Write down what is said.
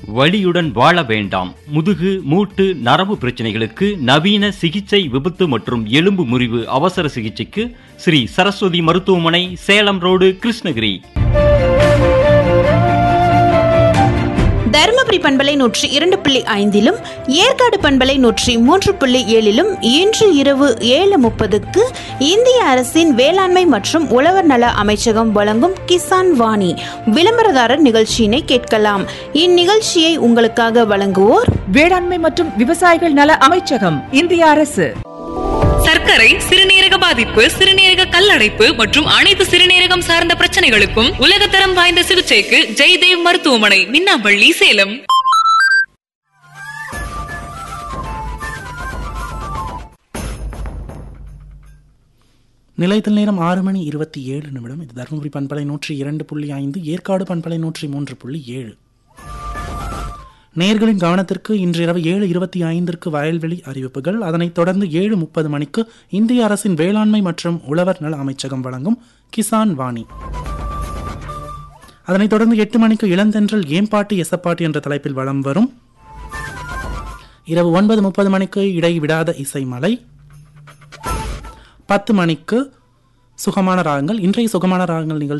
வலியுடன் வாழ வேண்டாம் முதுகு மூட்டு நரம்பு பிரச்சனைகளுக்கு நவீன சிகிச்சை விபத்து மற்றும் எலும்பு முறிவு அவசர சிகிச்சைக்கு ஸ்ரீ சரஸ்வதி மருத்துவமனை சேலம் ரோடு கிருஷ்ணகிரி தருமபுரி பண்பலை நூற்றி இரண்டு புள்ளி ஐந்திலும் ஏற்காடு பண்பலை நூற்றி மூன்று புள்ளி ஏழிலும் இன்று இரவு ஏழு முப்பதுக்கு இந்திய அரசின் வேளாண்மை மற்றும் உழவர் நல அமைச்சகம் வழங்கும் கிசான் வாணி விளம்பரதாரர் நிகழ்ச்சியினை கேட்கலாம் இந்நிகழ்ச்சியை உங்களுக்காக வழங்குவோர் வேளாண்மை மற்றும் விவசாயிகள் நல அமைச்சகம் இந்திய அரசு சர்க்கரை சிறுநீரக பாதிப்பு சிறுநீரக கல்லடைப்பு மற்றும் அனைத்து சிறுநீரகம் சார்ந்த பிரச்சனைகளுக்கும் உலகத்தரம் வாய்ந்த சிகிச்சைக்கு ஜெய்தேவ் மருத்துவமனை மின்னாம்பள்ளி சேலம் நிலையத்தில் நேரம் ஆறு மணி இருபத்தி ஏழு நிமிடம் இது தருமபுரி பண்பலை நூற்றி இரண்டு புள்ளி ஐந்து ஏற்காடு பண்பலை நூற்றி மூன்று புள்ளி ஏழு நேர்களின் கவனத்திற்கு இன்றிரவு ஏழு இருபத்தி ஐந்திற்கு வயல்வெளி அறிவிப்புகள் அதனைத் தொடர்ந்து ஏழு முப்பது மணிக்கு இந்திய அரசின் வேளாண்மை மற்றும் உழவர் நல அமைச்சகம் வழங்கும் கிசான் வாணி அதனைத் தொடர்ந்து எட்டு மணிக்கு இளந்தென்றல் ஏம்பாட்டு எசப்பாட்டு என்ற தலைப்பில் வலம் வரும் இரவு ஒன்பது முப்பது மணிக்கு இடைவிடாத இசைமலை பத்து மணிக்கு சுகமான ராகங்கள் இன்றைய சுகமான ராகங்கள் நிகழ்ச்சி